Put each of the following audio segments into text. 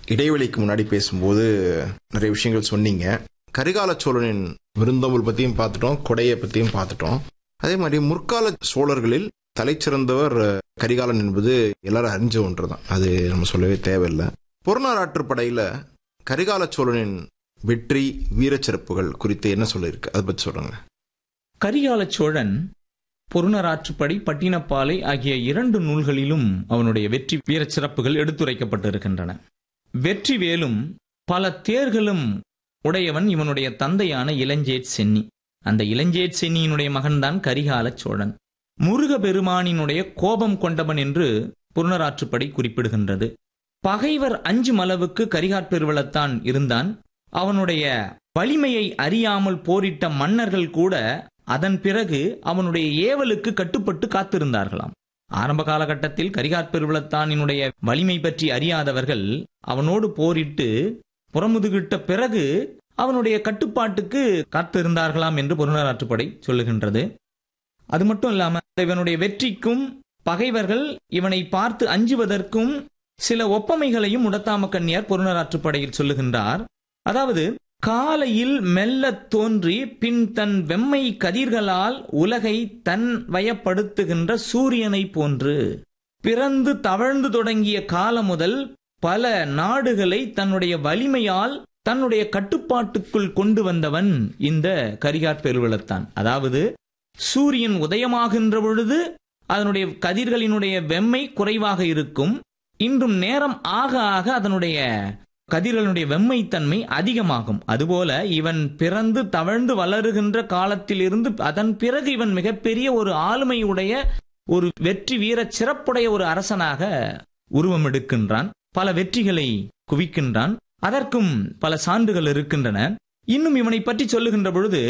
இடைவெளிக்கு முன்னாடி பேசும்போது நிறைய விஷயங்கள் சொன்னீங்க கரிகால சோழனின் விருந்தோம்பல் பத்தியும் பார்த்துட்டோம் கொடையை பத்தியும் பார்த்துட்டோம் அதே மாதிரி முற்கால சோழர்களில் தலைச்சிறந்தவர் அஹ், கரிகாலன் என்பது எல்லாரும் அறிஞ்ச ஒன்றுதான் அது நம்ம சொல்லவே தேவையில்லை பொருநாராற்று படையில கரிகால சோழனின் வெற்றி வீரச்சிறப்புகள் குறித்து என்ன சொல்லியிருக்கு அதை பத்தி சொல்லுங்க கரிகால சோழன் பொருணராற்றுப்படை பட்டினப்பாலை ஆகிய இரண்டு நூல்களிலும் அவனுடைய வெற்றி வீரச் சிறப்புகள் எடுத்துரைக்கப்பட்டிருக்கின்றன வெற்றி வேலும் பல தேர்களும் உடையவன் இவனுடைய தந்தையான இளஞ்சேட் சென்னி அந்த இளஞ்சேட் சென்னியினுடைய மகன்தான் கரிகால சோழன் முருக பெருமானினுடைய கோபம் கொண்டவன் என்று புறநராற்றுப்படை குறிப்பிடுகின்றது பகைவர் அஞ்சும் அளவுக்கு கரிகாற் பெருவளத்தான் இருந்தான் அவனுடைய வலிமையை அறியாமல் போரிட்ட மன்னர்கள் கூட அதன் பிறகு அவனுடைய ஏவலுக்கு கட்டுப்பட்டு காத்திருந்தார்களாம் ஆரம்ப காலகட்டத்தில் கரிகாற் பெருவளத்தானினுடைய வலிமை பற்றி அறியாதவர்கள் அவனோடு போரிட்டு புறமுதுகிட்ட பிறகு அவனுடைய கட்டுப்பாட்டுக்கு காத்திருந்தார்களாம் என்று பொருளாற்றுப்படை சொல்லுகின்றது அது மட்டும் இல்லாம இவனுடைய வெற்றிக்கும் பகைவர்கள் இவனை பார்த்து அஞ்சுவதற்கும் சில ஒப்பமைகளையும் உடத்தாம கண்ணியார் பொருணராற்றுப்படையில் சொல்லுகின்றார் அதாவது காலையில் மெல்லத் தோன்றி பின் தன் வெம்மை கதிர்களால் உலகை தன் வயப்படுத்துகின்ற சூரியனை போன்று பிறந்து தவழ்ந்து தொடங்கிய காலம் முதல் பல நாடுகளை தன்னுடைய வலிமையால் தன்னுடைய கட்டுப்பாட்டுக்குள் கொண்டு வந்தவன் இந்த கரிகார் பெருவளத்தான் அதாவது சூரியன் உதயமாகின்ற பொழுது அதனுடைய கதிர்களினுடைய வெம்மை குறைவாக இருக்கும் இன்றும் நேரம் ஆக ஆக அதனுடைய கதிர்களுடைய வெம்மைத்தன்மை அதிகமாகும் அதுபோல இவன் பிறந்து தவழ்ந்து வளருகின்ற காலத்திலிருந்து அதன் பிறகு இவன் மிகப்பெரிய ஒரு ஆளுமையுடைய ஒரு வெற்றி வீர சிறப்புடைய ஒரு அரசனாக உருவம் எடுக்கின்றான் பல வெற்றிகளை குவிக்கின்றான் அதற்கும் பல சான்றுகள் இருக்கின்றன இன்னும் இவனை பற்றி சொல்லுகின்ற பொழுது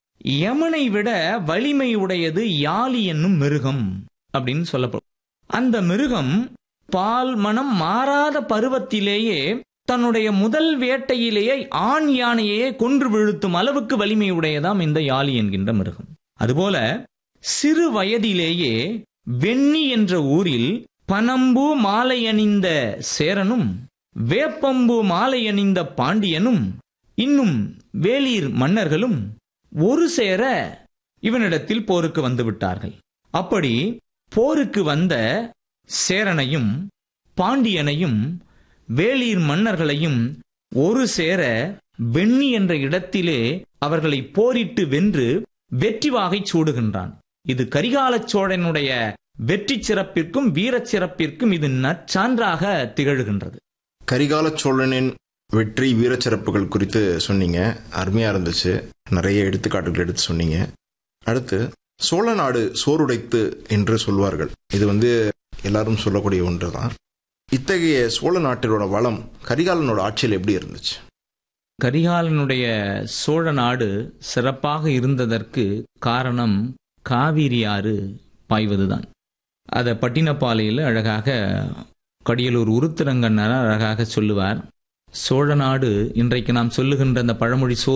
யமனை விட வலிமை உடையது யாலி என்னும் மிருகம் அப்படின்னு சொல்லப்படும் அந்த மிருகம் பால் மனம் மாறாத பருவத்திலேயே தன்னுடைய முதல் வேட்டையிலேயே ஆண் யானையே கொன்று வீழ்த்தும் அளவுக்கு வலிமை உடையதாம் இந்த யாலி என்கின்ற மிருகம் அதுபோல சிறு வயதிலேயே வெண்ணி என்ற ஊரில் பனம்பூ மாலை அணிந்த சேரனும் வேப்பம்பூ மாலை அணிந்த பாண்டியனும் இன்னும் வேலீர் மன்னர்களும் ஒரு சேர இவனிடத்தில் போருக்கு வந்து விட்டார்கள் அப்படி போருக்கு வந்த சேரனையும் பாண்டியனையும் வேலீர் மன்னர்களையும் ஒரு சேர வெண்ணி என்ற இடத்திலே அவர்களை போரிட்டு வென்று வெற்றி வாகை சூடுகின்றான் இது கரிகால சோழனுடைய வெற்றி சிறப்பிற்கும் வீரச் சிறப்பிற்கும் இது நற்சான்றாக திகழ்கின்றது கரிகால சோழனின் வெற்றி வீரச்சிறப்புகள் குறித்து சொன்னீங்க அருமையா இருந்துச்சு நிறைய எடுத்துக்காட்டுகள் எடுத்து சொன்னீங்க அடுத்து சோழ நாடு சோறுடைத்து என்று சொல்வார்கள் இது வந்து எல்லாரும் சொல்லக்கூடிய ஒன்றுதான் இத்தகைய சோழ நாட்டினோட வளம் கரிகாலனோட ஆட்சியில் எப்படி இருந்துச்சு கரிகாலனுடைய சோழ நாடு சிறப்பாக இருந்ததற்கு காரணம் காவிரி ஆறு பாய்வதுதான் அதை பட்டினப்பாலையில் அழகாக கடியலூர் உருத்திரங்கண்ணர் அழகாக சொல்லுவார் சோழ நாடு இன்றைக்கு நாம் சொல்லுகின்ற அந்த பழமொழி சோ